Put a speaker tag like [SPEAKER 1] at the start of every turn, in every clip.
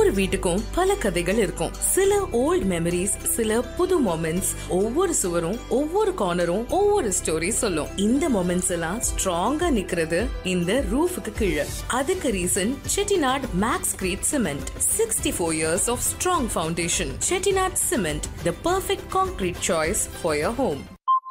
[SPEAKER 1] ஒவ்வொரு வீட்டுக்கும் பல கதைகள் இருக்கும் சில ஓல்ட் மெமரிஸ் சில புது மொமெண்ட்ஸ் ஒவ்வொரு சுவரும் ஒவ்வொரு கார்னரும் ஒவ்வொரு ஸ்டோரி சொல்லும் இந்த மொமெண்ட்ஸ் எல்லாம் ஸ்ட்ராங்கா நிக்கிறது இந்த ரூஃபுக்கு கீழே அதுக்கு reason Chettinad max crete cement sixty four years of strong foundation Chettinad cement the perfect concrete choice for your home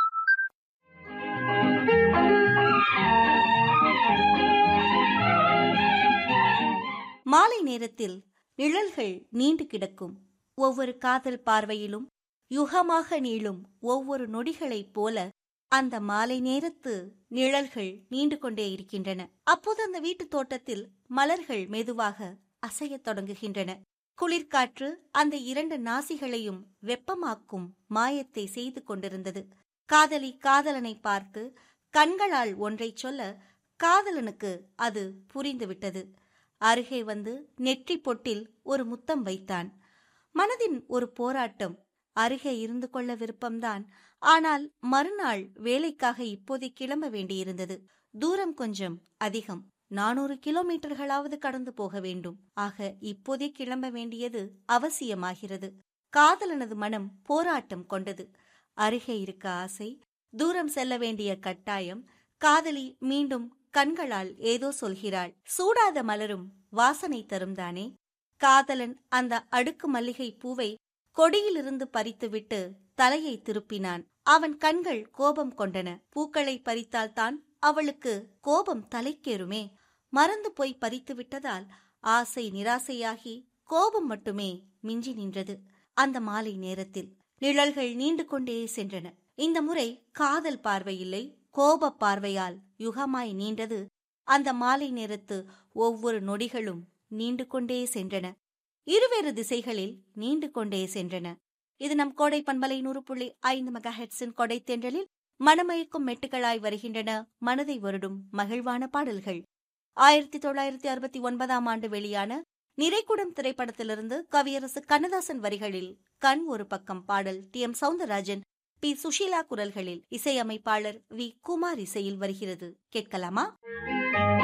[SPEAKER 2] மாலை நேரத்தில் நிழல்கள் நீண்டு கிடக்கும் ஒவ்வொரு காதல் பார்வையிலும் யுகமாக நீளும் ஒவ்வொரு நொடிகளைப் போல அந்த மாலை நேரத்து நிழல்கள் நீண்டு கொண்டே இருக்கின்றன அப்போது அந்த வீட்டுத் தோட்டத்தில் மலர்கள் மெதுவாக அசையத் தொடங்குகின்றன குளிர்காற்று அந்த இரண்டு நாசிகளையும் வெப்பமாக்கும் மாயத்தை செய்து கொண்டிருந்தது காதலி காதலனை பார்த்து கண்களால் ஒன்றைச் சொல்ல காதலனுக்கு அது புரிந்துவிட்டது அருகே வந்து நெற்றி பொட்டில் ஒரு முத்தம் வைத்தான் மனதின் ஒரு போராட்டம் அருகே இருந்து கொள்ள விருப்பம்தான் ஆனால் மறுநாள் வேலைக்காக இப்போதே கிளம்ப வேண்டியிருந்தது தூரம் கொஞ்சம் அதிகம் நானூறு கிலோமீட்டர்களாவது கடந்து போக வேண்டும் ஆக இப்போதே கிளம்ப வேண்டியது அவசியமாகிறது காதலனது மனம் போராட்டம் கொண்டது அருகே இருக்க ஆசை தூரம் செல்ல வேண்டிய கட்டாயம் காதலி மீண்டும் கண்களால் ஏதோ சொல்கிறாள் சூடாத மலரும் வாசனை தரும் தானே காதலன் அந்த அடுக்கு மல்லிகை பூவை கொடியிலிருந்து பறித்துவிட்டு தலையை திருப்பினான் அவன் கண்கள் கோபம் கொண்டன பூக்களை பறித்தால்தான் அவளுக்கு கோபம் தலைக்கேறுமே மறந்து போய் பறித்து விட்டதால் ஆசை நிராசையாகி கோபம் மட்டுமே மிஞ்சி நின்றது அந்த மாலை நேரத்தில் நிழல்கள் நீண்டு கொண்டே சென்றன இந்த முறை காதல் பார்வையில்லை கோப பார்வையால் யுகமாய் நீண்டது அந்த மாலை நேரத்து ஒவ்வொரு நொடிகளும் நீண்டு கொண்டே சென்றன இருவேறு திசைகளில் நீண்டு கொண்டே சென்றன இது நம் கோடை பண்பலை நூறு புள்ளி ஐந்து மெகா ஹெட்ஸின் கொடை தென்றலில் மனமயக்கும் மெட்டுகளாய் வருகின்றன மனதை வருடும் மகிழ்வான பாடல்கள் ஆயிரத்தி தொள்ளாயிரத்தி அறுபத்தி ஒன்பதாம் ஆண்டு வெளியான நிறைக்குடம் திரைப்படத்திலிருந்து கவியரசு கண்ணதாசன் வரிகளில் கண் ஒரு பக்கம் பாடல் T M Soundararajan P Susheela குரல்களில் இசையமைப்பாளர் வி குமார் இசையில் வருகிறது கேட்கலாமா